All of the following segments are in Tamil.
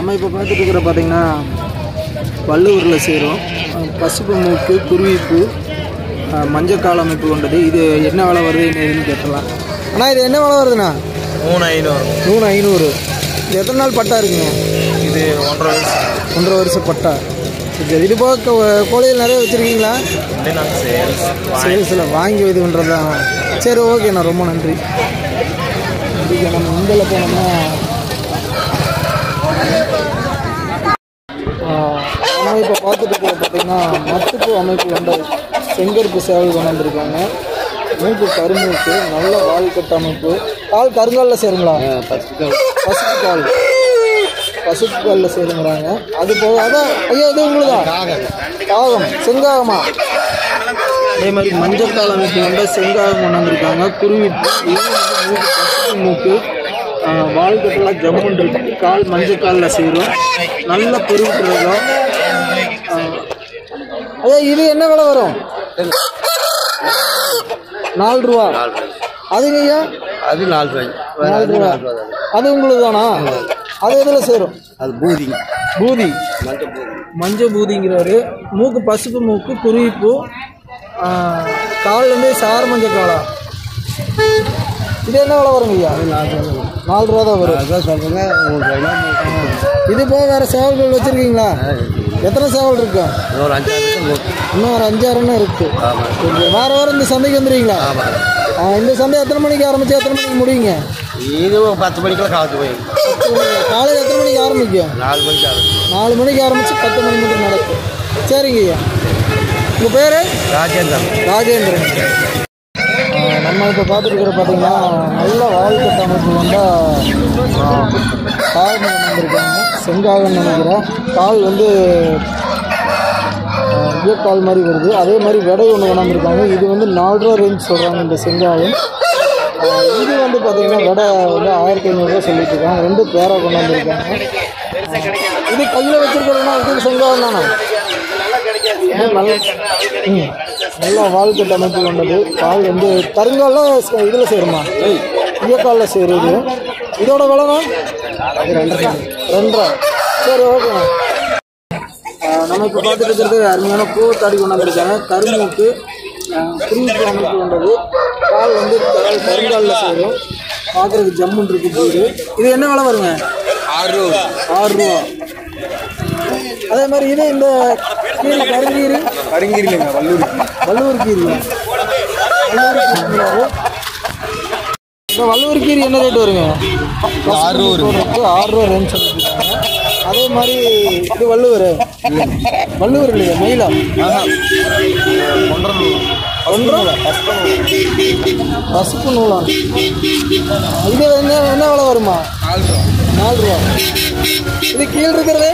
நம்ம இப்போ பார்த்துட்டு இருக்கிற பார்த்தீங்கன்னா வள்ளுவரில் சேரும் அஹ் பசுப்பு மூக்கு குருவிப்பு அஹ் மஞ்சக்கால் அமைப்பு கொண்டது இது என்ன விலை வருது என்ன ஏதுன்னு கேட்டலாம் அண்ணா இது என்ன விலை வருதுண்ணா மூணு ஐநூறு மூணு ஐநூறு இது எத்தனை நாள் பட்டா இருக்குங்க இது ஒன்றரை வருஷம் ஒன்றரை வருஷம் பட்டா சரி இது போக கோ- கோழிகள் நிறைய வச்சுருக்கீங்களா வந்து நாங்கள் சேல்ஸ் சேல்ஸில் வாங்கி இது பண்ணுறது தான் சரி ஓகேண்ணா ரொம்ப நன்றி இதுக்கு நம்ம இந்தில் போனோம்னா நம்ம இப்போ பார்த்துட்டு இருக்கிற பார்த்தீங்கன்னா மத்துப்பு அமைப்பு கொண்ட செங்கருப்பு சேவை கொண்டு வந்திருக்காங்க மூக்கு கருமூக்கு நல்ல வால் கட்டு அமைப்பு கால் கருங்காலில் சேருங்களா பசுப்பு கால் பசுப்பு காலில் சேருங்கிறாங்க அது போக அதான் ஐயா இது உங்களுதா காகம் செங்காகமா அதே மாதிரி மஞ்சள் கால் அமைப்பு கொண்ட செங்காகம் கொண்டு வந்திருக்காங்க குருவி இது வந்து மூக்கு பசுப்பு மூக்கு ஆஹ், வால் கட்டெல்லாம் ஜம்முன் இருக்கு கால் மஞ்சள் காலில் சேரும் நல்ல பொருட்கள் அதே இது என்ன விலை வரும் நாலு ரூபா அதுங்க ஐயா அது நாலு ரூபாய் நாலு ரூபா அது உங்களுக்கு தானா அது எதில் சேரும் அது பூதி பூதி மஞ்சள் பூதிங்கிறாரு மூக்கு பசுப்பு மூக்கு குருவிப்பூ கால் வந்து சார மஞ்சள் காலா இது என்ன விலை வருங்க ஐயா நாலு ரூபா தான் வரும் அதான் சொல்கிறேங்க மூணு ரூபாய்னா இது போக வேறு சேவல்கள் வச்சுருக்கீங்களா எத்தனை சேவல் இருக்கு ஒரு அஞ்சு வருஷம் இன்னும் ஒரு அஞ்சாறுன்னு இருக்கு ஆமாம் சரி, வார வாரம் இந்த சந்தைக்கு வந்துடுவீங்களா ஆமாம் ஆ, இந்த சந்தை எத்தனை மணிக்கு ஆரம்பிச்சு எத்தனை மணிக்கு முடியுங்க இது ஒரு பத்து மணிக்கெல்லாம் காலத்து போய் காலையில் எத்தனை மணிக்கு ஆரம்பிக்கும் நாலு மணிக்கு ஆகும் நாலு மணிக்கு ஆரம்பிச்சு பத்து மணி மட்டும் நடக்கும் சரிங்க ஐயா உங்கள் பேர் ராஜேந்திரன் ராஜேந்திரன் ஆ, நம்ம இப்போ பார்த்துருக்கிற பார்த்தீங்கன்னா நல்ல வாழ்க்கை அமைப்பு வந்தால் கால் வந்திருக்காங்க செங்காகன்னு நினைக்கிறேன் கால் வந்து கால் மாதிரி வருது அதே மாதிரி விடை ஒன்று கொண்டாந்துருக்காங்க இது வந்து நாலு ரூபா ரேஞ்ச் சொல்கிறாங்க இந்த செங்காயம் ஆ, இது வந்து பார்த்தீங்கன்னா விடை வந்து ஆயிரத்தி ஐநூறுரூவா சொல்லிட்டு இருக்காங்க ரெண்டு பேரா கொண்டாந்துருக்காங்க இது கையில் வச்சிருக்கிறதுனா இது செங்காயம் தானே நல்ல ம். நல்லா வால் கட்டு அமைப்பு கொண்டது கால் வந்து கருங்காலில் இதில் சேருமா ஈயக்காலில் சேருது இதோட விலைனா ரெண்டரை ரெண்டரை சரி ஓகேண்ணா ஆஹ் நம்ம இப்போ பார்த்துட்டு இருக்கிறது அருமையான பூ தாடி கொண்டு வந்திருக்காங்க கரும்புக்கு குருவிப்பு அமைப்பு கொண்டது கால் வந்து கால் கருங்காலில் சேரும் பார்க்குறதுக்கு ஜம்முன் இருக்கு போகுது இது என்ன விலை வருங்க ஆறு ரூபா ஆறு ரூபா அதே மாதிரி இது இந்த கீரை கருங்கீரை கருங்கிரிங்க வல்லூர் வள்ளுவர் கீரை வள்ளுவர் கீரை இப்போ வள்ளுவர் கீரை என்ன ரேட் வருங்க ஆறு ரூபா வரும். போடுறதுக்கு ஆறு ரூபா ரேஞ்ச் சொல்லியிருக்காங்க அதே மாதிரி இது வள்ளுவர் வள்ளுவர் இல்லையா மயிலா ஒன்றரை பசுப்பு நூலா இது என்ன என்ன விலை வருமா நாலு ரூபா இது கீழ் இருக்கிறது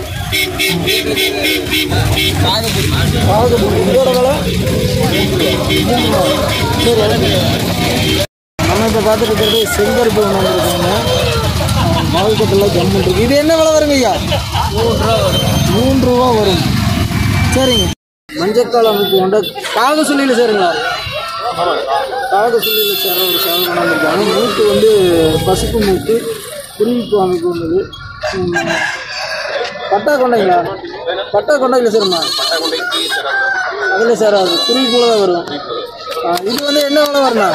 பாகப்பூர் இதோட விலை மூணு ரூபா. சரி ஓகே. நம்ம இப்போ பார்த்துட்டு இருக்கிறது செங்கருப்பு ஒன்று வந்துருக்காங்க மாவுக்கட்டில் ஜம்மு இருக்கு இது என்ன விலை வருங்க ஐயா மூணு ரூபா வரும் சரிங்க மஞ்சக்கால் அமைப்பு கொண்ட காக சொல்லியில் சேருங்களா காக சொல்லியில் சேர ஒரு சேவல் கொண்டாந்துருக்காங்க மூக்கு வந்து பசுப்பு மூக்கு குருவிப்பு அமைப்பு கொண்டது ம். பட்டா கொண்டைங்களா பட்டா கொண்டையில் சேருமா அதில் சேராது குருவிக்குள்ள தான் வரும் ஆ, இது வந்து என்ன விலை வரணும்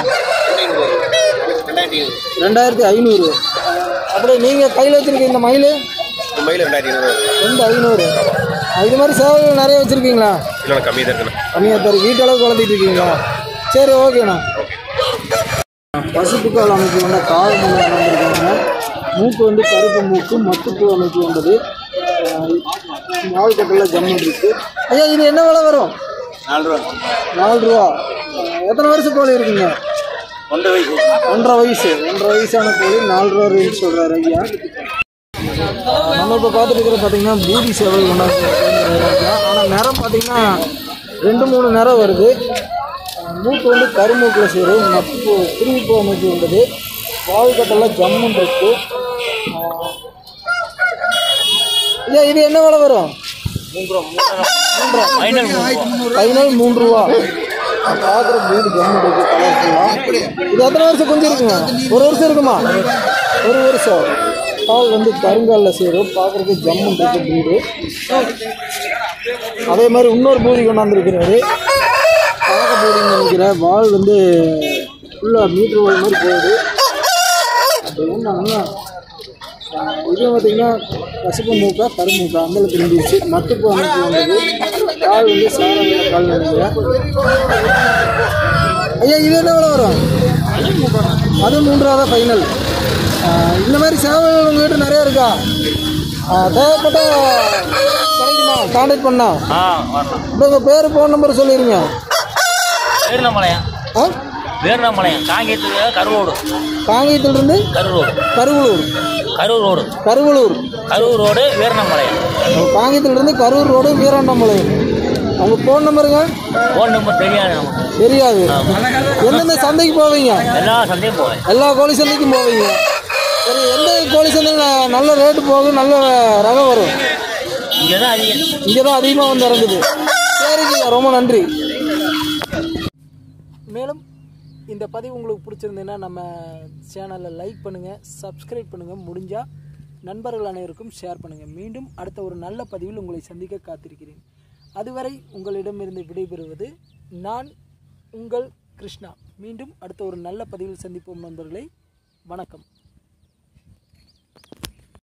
ரெண்டாயிரத்தி ஐநூறு அப்படியே நீங்கள் கையில் வச்சுருக்க இந்த மயில் மும்பையில் ரெண்டாயிரத்தி ஐநூறு ரெண்டு ஐநூறு ஆ, இது மாதிரி சேவல்கள் நிறைய வச்சுருக்கீங்களா இல்லை கம்மி தான் இருக்குண்ணா கம்மியாக தரும் வீட்டளவுக்கு வளர்த்திட்டு இருக்கீங்களா சரி ஓகேண்ணா பசுப்பு கால் அமைப்பு கொண்ட கால் மூணு வந்திருக்காங்க மூக்கு வந்து கருப்பு மூக்கு மத்துப்பூ அமைப்பு கொண்டது மாவுக்கட்டில் ஜம்மன் இருக்கு ஐயா இது என்ன விலை வரும் நாலு ரூபா நாலு ரூபா அஹ் எத்தனை வருஷம் கோழி இருக்குங்க ஒன்றரை வயசு ஒன்றரை வயசு ஒன்றரை வயசான கோழி நாலு ரூபா ரேஞ்ச் சொல்கிறாரு ஐயா அஹ் நம்ம இப்போ பார்த்துட்டு இருக்கிற பார்த்தீங்கன்னா பூதி சேவல் கொண்டாந்து ஆனால் நிறம் பார்த்தீங்கன்னா ரெண்டு மூணு நிறம் வருது அஹ் மூக்கு வந்து கருமூக்கில் சேரும் மப்பு குருவிப்பூ அமைப்பு உள்ளது வாழ்கட்டெல்லாம் ஜம்முன் இருக்கு அஹ் ஐயா இது என்ன விலை வரும் ஃபைனல் மூணு ரூபா பார்க்குற வீடு ஜம்மு இருக்கு கலர்ஃபுல்லாக இது எத்தனை வருஷம் கொஞ்சம் இருக்குங்க ஒரு வருஷம் இருக்குமா ஒரு வருஷம் கால் வந்து கருங்காலில் சேரும் பார்க்குறதுக்கு ஜம்முன் இருக்கு வீடு அதே மாதிரி இன்னொரு பூதி கொண்டாந்துருக்கிறாரு பார்க்க பூதின்னு நினைக்கிறேன் வால் வந்து ஃபுல்லாக மீட்ரு வால் மாதிரி போகுது அது என்னன்னா இது பார்த்தீங்கன்னா கசப்பு மூக்கா கருமூக்கா அந்த திரும்பிடுச்சு மத்துப்பு அமைப்பு வந்தது கால் வந்து சாரம் கால் நினைக்கிறேன் ஐயா இது என்ன விலை வரும் அது மூன்றாவது ஃபைனல் இந்த மாதிரி சேவைகள் உங்ககிட்ட நிறைய இருக்கா ஆ, தேவைப்பட்ட கிடைக்குமா கான்டாக்ட் பண்ணா ஆ வரலாம் இப்போ உங்கள் பேர் ஃபோன் நம்பர் சொல்லிடுங்க வேர்ணமலையம் ஆ வேர்ணமலையம் காங்கேயத்துக்கு கரூர் காங்கேயத்திலிருந்து கரூர் கருவலூர் கரூர் ரோடு கருவலூர் கரூர் ரோடு வேர்ணமலையம் காங்கேயத்திலிருந்து கரூர் ரோடு வீராண்டம்பாளையம் அவங்க ஃபோன் நம்பருங்க ஃபோன் நம்பர் தெரியாது நமக்கு தெரியாது எந்தெந்த சந்தைக்கு போவீங்க எல்லா சந்தையும் போவேன் எல்லா கோழி சந்தைக்கும் போவீங்க சரி எந்த கோழி சந்தையில் ந- நல்ல ரேட்டு போகும் நல்ல ரகம் வரும் இங்கே தான் அதிகம் இங்கே தான் அதிகமாக வந்து இறங்குது சரிங்க ரொம்ப நன்றி மேலும் இந்த பதிவு உங்களுக்கு பிடிச்சிருந்ததுன்னா நம்ம சேனலை லைக் பண்ணுங்கள் சப்ஸ்கிரைப் பண்ணுங்கள் முடிஞ்சால் நண்பர்கள் அனைவருக்கும் ஷேர் பண்ணுங்கள் மீண்டும் அடுத்த ஒரு நல்ல பதிவில் உங்களை சந்திக்க காத்திருக்கிறேன் அதுவரை உங்களிடமிருந்து விடைபெறுவது நான் உங்கள் கிருஷ்ணா மீண்டும் அடுத்த ஒரு நல்ல பதிவில் சந்திப்போம் நண்பர்களே வணக்கம்